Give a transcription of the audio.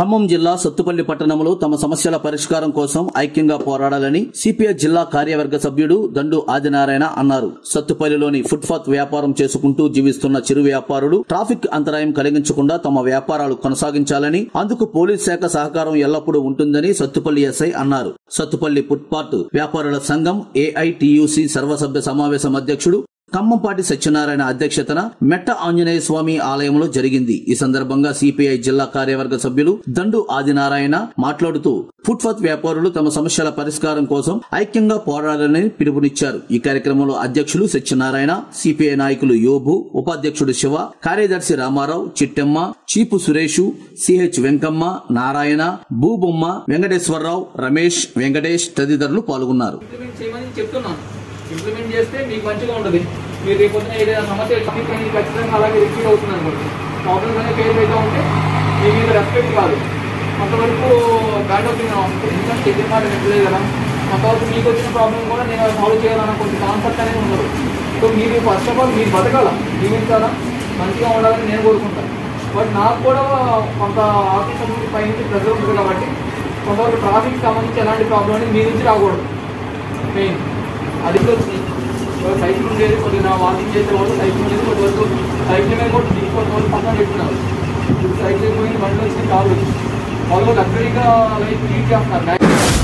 ఖమ్మం జిల్లా సత్తుపల్లి పట్టణంలో తమ సమస్యల పరిష్కారం కోసం ఐక్యంగా పోరాడాలని సిపిఐ జిల్లా కార్యవర్గ సభ్యుడు దండు ఆదినారాయణ అన్నారు సత్తుపల్లిలోని ఫుట్పాత్ వ్యాపారం చేసుకుంటూ జీవిస్తున్న చిరు వ్యాపారులు ట్రాఫిక్ అంతరాయం కలిగించకుండా తమ వ్యాపారాలు కొనసాగించాలని అందుకు పోలీస్ శాఖ సహకారం ఎల్లప్పుడూ ఉంటుందని సత్తుపల్లి ఎస్ఐ అన్నారు సత్తుపల్లి ఫుట్పాత్ వ్యాపారుల సంఘం ఏఐటియుసి సర్వసభ్య సమావేశం అధ్యక్షుడు ఖమ్మంపాటి సత్యనారాయణ అధ్యక్షతన మెట్ట ఆంజనేయ స్వామి ఆలయంలో జరిగింది ఈ సందర్భంగా సిపిఐ జిల్లా కార్యవర్గ సభ్యులు దండు ఆదినారాయణ మాట్లాడుతూ ఫుట్పాత్ వ్యాపారులు తమ సమస్యల పరిష్కారం కోసం ఐక్యంగా పోరాడాలని పిలుపునిచ్చారు ఈ కార్యక్రమంలో అధ్యక్షులు సత్యనారాయణ సిపిఐ నాయకులు యోబు ఉపాధ్యక్షుడు శివ కార్యదర్శి రామారావు చిట్టెమ్మ చీపు సురేషు సిహెచ్ వెంకమ్మ నారాయణ భూబొమ్మ వెంకటేశ్వరరావు రమేష్ వెంకటేష్ తదితరులు పాల్గొన్నారు ఇంప్లిమెంట్ చేయమని చెప్తున్నాను ఇంప్లిమెంట్ చేస్తే మీకు మంచిగా ఉంటుంది మీరు రేపు పొద్దున ఏదైనా సమస్య వచ్చింది మీకు ఖచ్చితంగా అలాగే రిపీట్ అవుతుంది అనుకోండి ప్రాబ్లమ్స్ అనేది ఫేస్ అవుతూ ఉంటే మీ మీద రెస్పెక్ట్ కాదు కొంతవరకు బ్యాడ్ ఒపీనియన్ వస్తుంది ఎందుకంటే చెప్పిన మాట వింటలేదు కదా కొంతవరకు మీకు వచ్చిన ప్రాబ్లం కూడా నేను సాల్వ్ చేయాలన్న కొంచెం కాన్సెప్ట్ అనేది ఉండదు సో మీరు ఫస్ట్ ఆఫ్ ఆల్ మీరు బతకాల జీవించాలా మంచిగా ఉండాలని నేను కోరుకుంటాను బట్ నాకు కూడా కొంత ఆఫీసర్ నుంచి పై నుంచి ప్రెజర్ ఉంటుంది కాబట్టి కొంతవరకు ట్రాఫిక్ సంబంధించి ఎలాంటి ప్రాబ్లం అనేది మీ నుంచి రాకూడదు మెయిన్ అది కూడా సైకిల్ ఉండేది కొద్దిగా వాకింగ్ చేసే వాళ్ళు సైకిల్ ఉండేది కొద్ది వరకు సైకిల్ మీద కూడా తీసుకొని వాళ్ళు పక్కన పెట్టుకున్నారు ఇప్పుడు సైకిల్ పోయింది బండి వచ్చింది కాలు వచ్చింది వాళ్ళు లగ్జరీగా లైఫ్ లీడ్ చేస్తున్నారు